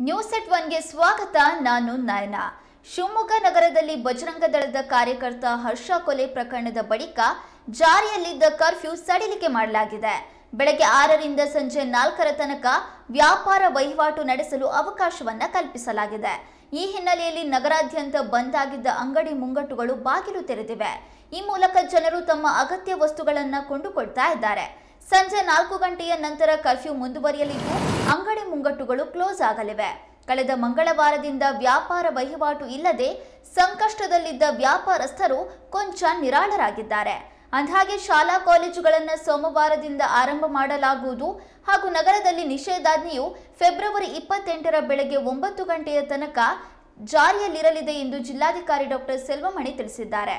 News ಎಟ್ ಒನ್ಗೆ ಸ್ವಾಗತ ನಾನು ನಯನ ಶಿವಮೊಗ್ಗ ನಗರದಲ್ಲಿ ಬಜರಂಗ ದಳದ ಕಾರ್ಯಕರ್ತ ಹರ್ಷ ಕೊಲೆ ಪ್ರಕರಣದ ಬಳಿಕ ಜಾರಿಯಲ್ಲಿದ್ದ ಕರ್ಫ್ಯೂ ಸಡಿಲಿಕೆ ಮಾಡಲಾಗಿದೆ ಬೆಳಗ್ಗೆ ಆರರಿಂದ ಸಂಜೆ ನಾಲ್ಕರ ತನಕ ವ್ಯಾಪಾರ ವಹಿವಾಟು ನಡೆಸಲು ಅವಕಾಶವನ್ನ ಕಲ್ಪಿಸಲಾಗಿದೆ ಈ ಹಿನ್ನೆಲೆಯಲ್ಲಿ ನಗರಾದ್ಯಂತ ಬಂದ್ ಆಗಿದ್ದ ಅಂಗಡಿ ಮುಂಗಟ್ಟುಗಳು ಬಾಗಿಲು ತೆರೆದಿವೆ ಈ ಮೂಲಕ ಜನರು ತಮ್ಮ ಅಗತ್ಯ ವಸ್ತುಗಳನ್ನ ಕೊಂಡುಕೊಳ್ತಾ ಇದ್ದಾರೆ ಸಂಜೆ ನಾಲ್ಕು ಗಂಟೆಯ ನಂತರ ಕರ್ಫ್ಯೂ ಮುಂದುವರಿಯಲಿದ್ದು ಅಂಗಡಿ ಮುಂಗಟ್ಟುಗಳು ಕ್ಲೋಸ್ ಆಗಲಿವೆ ಕಳೆದ ಮಂಗಳವಾರದಿಂದ ವ್ಯಾಪಾರ ವಹಿವಾಟು ಇಲ್ಲದೆ ಸಂಕಷ್ಟದಲ್ಲಿದ್ದ ವ್ಯಾಪಾರಸ್ಥರು ಕೊಂಚ ನಿರಾಳರಾಗಿದ್ದಾರೆ ಅಂದಹಾಗೆ ಶಾಲಾ ಕಾಲೇಜುಗಳನ್ನು ಸೋಮವಾರದಿಂದ ಆರಂಭ ಮಾಡಲಾಗುವುದು ಹಾಗೂ ನಗರದಲ್ಲಿ ನಿಷೇಧಾಜ್ಞೆಯು ಫೆಬ್ರವರಿ ಇಪ್ಪತ್ತೆಂಟರ ಬೆಳಗ್ಗೆ ಒಂಬತ್ತು ಗಂಟೆಯ ತನಕ ಜಾರಿಯಲ್ಲಿರಲಿದೆ ಎಂದು ಜಿಲ್ಲಾಧಿಕಾರಿ ಡಾಕ್ಟರ್ ಸೆಲ್ವಮಣಿ ತಿಳಿಸಿದ್ದಾರೆ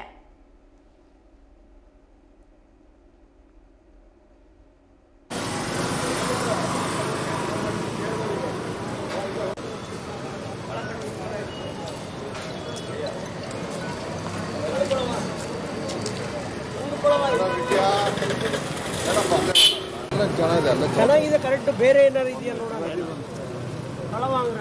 ಎಲ್ಲ ಚೆನ್ನಾಗಿದೆ ಎಲ್ಲ ಚೆನ್ನಾಗಿದೆ. ಚೆನ್ನಾಗಿದೆ ಕರೆಕ್ಟ್ ಬೇರೆ ಏನಾರು ಇದೆಯಾ ನೋಡೋಣ ಕಳವಾಂಗ್ರ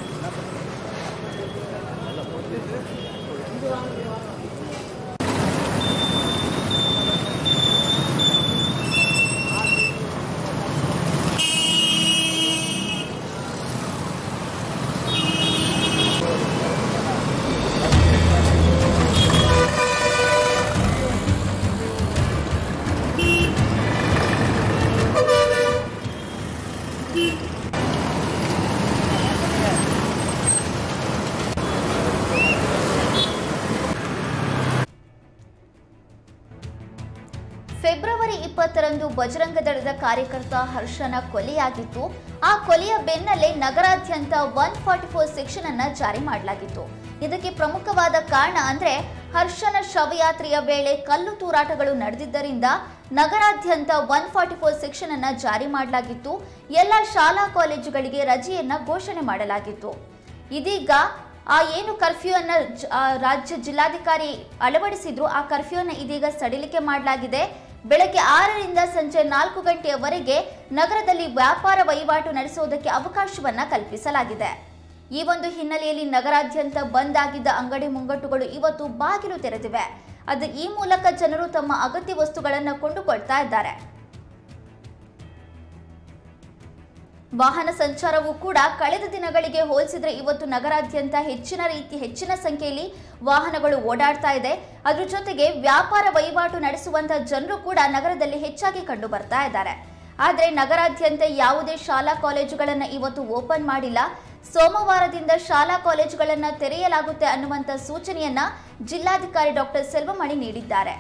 ಫೆಬ್ರವರಿ ಇಪ್ಪತ್ತರಂದು ಬಜರಂಗ ದಳದ ಕಾರ್ಯಕರ್ತ ಹರ್ಷನ ಕೊಲೆಯಾಗಿತ್ತು ಆ ಕೊಲೆಯ ಬೆನ್ನಲ್ಲೇ ನಗರಾದ್ಯಂತ ಒನ್ ಫಾರ್ಟಿ ಫೋರ್ ಸೆಕ್ಷನ್ ಅನ್ನ ಜಾರಿ ಮಾಡಲಾಗಿತ್ತು ಇದಕ್ಕೆ ಪ್ರಮುಖವಾದ ಕಾರಣ ಅಂದ್ರೆ ಹರ್ಷನ ಶವಯಾತ್ರೆಯ ವೇಳೆ ಕಲ್ಲು ತೂರಾಟಗಳು ನಡೆದಿದ್ದರಿಂದ ನಗರಾದ್ಯಂತ ಒನ್ ಫಾರ್ಟಿ ಫೋರ್ ಸೆಕ್ಷನ್ ಅನ್ನ ಜಾರಿ ಮಾಡಲಾಗಿತ್ತು ಎಲ್ಲ ಶಾಲಾ ಕಾಲೇಜುಗಳಿಗೆ ರಜೆಯನ್ನ ಘೋಷಣೆ ಮಾಡಲಾಗಿತ್ತು ಇದೀಗ ಆ ಏನು ಕರ್ಫ್ಯೂ ಅನ್ನ ಜ- ಆ ರಾಜ್ಯ ಜಿಲ್ಲಾಧಿಕಾರಿ ಅಳವಡಿಸಿದ್ರು ಆ ಕರ್ಫ್ಯೂ ಅನ್ನ ಇದೀಗ ಸಡಿಲಿಕೆ ಮಾಡಲಾಗಿದೆ ಬೆಳಗ್ಗೆ ಆರರಿಂದ ಸಂಜೆ ನಾಲ್ಕು ಗಂಟೆಯವರೆಗೆ ನಗರದಲ್ಲಿ ವ್ಯಾಪಾರ ವಹಿವಾಟು ನಡೆಸುವುದಕ್ಕೆ ಅವಕಾಶವನ್ನ ಕಲ್ಪಿಸಲಾಗಿದೆ ಈ ಒಂದು ಹಿನ್ನೆಲೆಯಲ್ಲಿ ನಗರಾದ್ಯಂತ ಬಂದ್ ಆಗಿದ್ದ ಅಂಗಡಿ ಮುಂಗಟ್ಟುಗಳು ಇವತ್ತು ಬಾಗಿಲು ತೆರೆದಿವೆ ಅದು ಈ ಮೂಲಕ ಜನರು ತಮ್ಮ ಅಗತ್ಯ ವಸ್ತುಗಳನ್ನು ಕೊಂಡುಕೊಳ್ತಾ ಇದ್ದಾರೆ ವಾಹನ ಸಂಚಾರವೂ ಕೂಡ ಕಳೆದ ದಿನಗಳಿಗೆ ಹೋಲಿಸಿದ್ರೆ ಇವತ್ತು ನಗರಾದ್ಯಂತ ಹೆಚ್ಚಿನ ರೀತಿ ಹೆಚ್ಚಿನ ಸಂಖ್ಯೆಯಲ್ಲಿ ವಾಹನಗಳು ಓಡಾಡ್ತಾ ಇದೆ ಅದ್ರ ಜೊತೆಗೆ ವ್ಯಾಪಾರ ವಹಿವಾಟು ನಡೆಸುವಂತಹ ಜನರು ಕೂಡ ನಗರದಲ್ಲಿ ಹೆಚ್ಚಾಗಿ ಕಂಡು ಬರ್ತಾ ಇದ್ದಾರೆ ಆದರೆ ನಗರಾದ್ಯಂತ ಯಾವುದೇ ಶಾಲಾ ಕಾಲೇಜುಗಳನ್ನು ಇವತ್ತು ಓಪನ್ ಮಾಡಿಲ್ಲ ಸೋಮವಾರದಿಂದ ಶಾಲಾ ಕಾಲೇಜುಗಳನ್ನು ತೆರೆಯಲಾಗುತ್ತೆ ಅನ್ನುವಂಥ ಸೂಚನೆಯನ್ನ ಜಿಲ್ಲಾಧಿಕಾರಿ ಡಾಕ್ಟರ್ ಸೆಲ್ವಮಣಿ ನೀಡಿದ್ದಾರೆ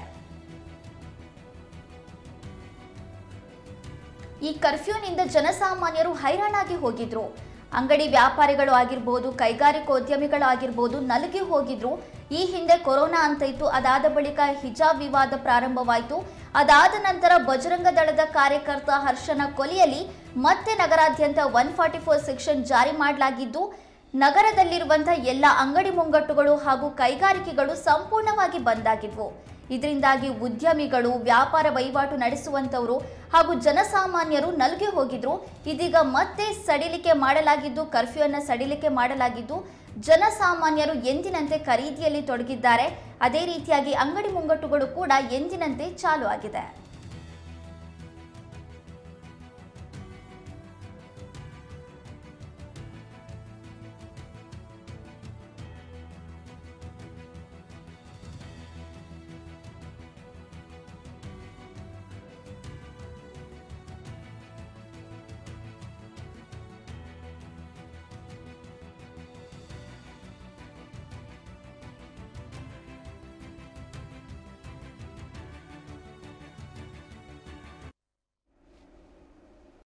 ಈ ಕರ್ಫ್ಯೂನಿಂದ ಜನಸಾಮಾನ್ಯರು ಹೈರಾಣಾಗಿ ಹೋಗಿದ್ರು ಅಂಗಡಿ ವ್ಯಾಪಾರಿಗಳು ಆಗಿರ್ಬೋದು ಕೈಗಾರಿಕೋದ್ಯಮಿಗಳು ಆಗಿರ್ಬೋದು ನಲುಗಿ ಹೋಗಿದ್ರು ಈ ಹಿಂದೆ ಕೊರೋನಾ ಅಂತ ಇತ್ತು ಅದಾದ ಬಳಿಕ ಹಿಜಾಬ್ ವಿವಾದ ಪ್ರಾರಂಭವಾಯಿತು ಅದಾದ ನಂತರ ಬಜರಂಗ ದಳದ ಕಾರ್ಯಕರ್ತ ಹರ್ಷನ ಕೊಲೆಯಲ್ಲಿ ಮತ್ತೆ ನಗರಾದ್ಯಂತ ಒನ್ ಫಾರ್ಟಿ ಫೋರ್ ಸೆಕ್ಷನ್ ಜಾರಿ ಮಾಡಲಾಗಿದ್ದು ನಗರದಲ್ಲಿರುವಂತಹ ಎಲ್ಲ ಅಂಗಡಿ ಮುಂಗಟ್ಟುಗಳು ಹಾಗೂ ಕೈಗಾರಿಕೆಗಳು ಸಂಪೂರ್ಣವಾಗಿ ಬಂದಾಗಿದ್ವು ಇದರಿಂದಾಗಿ ಉದ್ಯಮಿಗಳು ವ್ಯಾಪಾರ ವಹಿವಾಟು ನಡೆಸುವಂತವರು ಹಾಗೂ ಜನಸಾಮಾನ್ಯರು ನಲುಗಿ ಹೋಗಿದ್ರು ಇದೀಗ ಮತ್ತೆ ಸಡಿಲಿಕೆ ಮಾಡಲಾಗಿದ್ದು ಕರ್ಫ್ಯೂ ಅನ್ನ ಸಡಿಲಿಕೆ ಮಾಡಲಾಗಿದ್ದು ಜನಸಾಮಾನ್ಯರು ಎಂದಿನಂತೆ ಖರೀದಿಯಲ್ಲಿ ತೊಡಗಿದ್ದಾರೆ ಅದೇ ರೀತಿಯಾಗಿ ಅಂಗಡಿ ಮುಂಗಟ್ಟುಗಳು ಕೂಡ ಎಂದಿನಂತೆ ಚಾಲು ಆಗಿದೆ